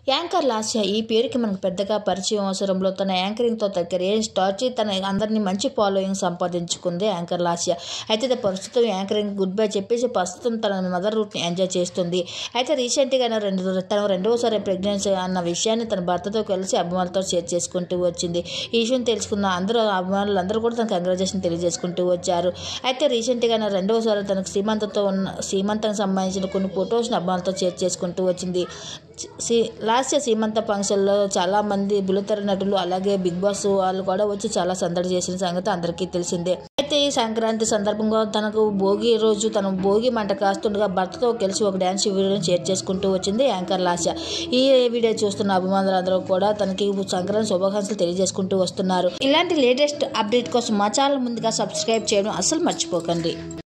anchor Lasya ఈ పేరుకి మనకు పెద్దగా పరిచయం అవసరంలో తన యాంకరింగ్తో తన కెరీర్ స్టార్ట్ చేసి తన అందరినీ మంచి ఫాలోయింగ్ సంపాదించుకుంది యాంకర్ లాస్య అయితే తన ప్రస్తుతం యాంకరింగ్ గుడ్ బై చెప్పేసి ప్రస్తుతం తన మదర్ రూట్ని ఎంజాయ్ చేస్తుంది అయితే రీసెంట్గా రెండు తన రెండవసారి ప్రెగ్నెన్సీ అన్న విషయాన్ని తన భర్తతో కలిసి అభిమానులతో షేర్ చేసుకుంటూ వచ్చింది ఈ విషయం తెలుసుకున్న అందరూ అభిమానులు అందరూ కూడా తన కంగ్రాచులేషన్ తెలియజేసుకుంటూ వచ్చారు అయితే రీసెంట్గా రెండవసారి తనకు శ్రీమంతతో ఉన్న శ్రీమంతం సంబంధించిన కొన్ని ఫొటోస్ని అభిమానులతో షేర్ చేసుకుంటూ వచ్చింది సి లాస్ట్ సీమంత ఫంక్షన్లో చాలామంది బుల్లితెర నటులు అలాగే బిగ్ బాస్ వాళ్ళు కూడా వచ్చి చాలా సందడి చేసిన సంగతి అందరికీ తెలిసిందే అయితే ఈ సంక్రాంతి సందర్భంగా తనకు భోగి రోజు తన భోగి మంట కాస్తుండగా భర్తతో కలిసి ఒక డ్యాన్స్ వీడియోని షేర్ చేసుకుంటూ వచ్చింది యాంకర్ లాస్య ఈ వీడియో చూస్తున్న అభిమానులందరూ కూడా తనకి సంక్రాంతి శుభాకాంక్షలు తెలియజేసుకుంటూ వస్తున్నారు ఇలాంటి లేటెస్ట్ అప్డేట్ కోసం మా ఛానల్ ముందుగా సబ్స్క్రైబ్ చేయడం అస్సలు మర్చిపోకండి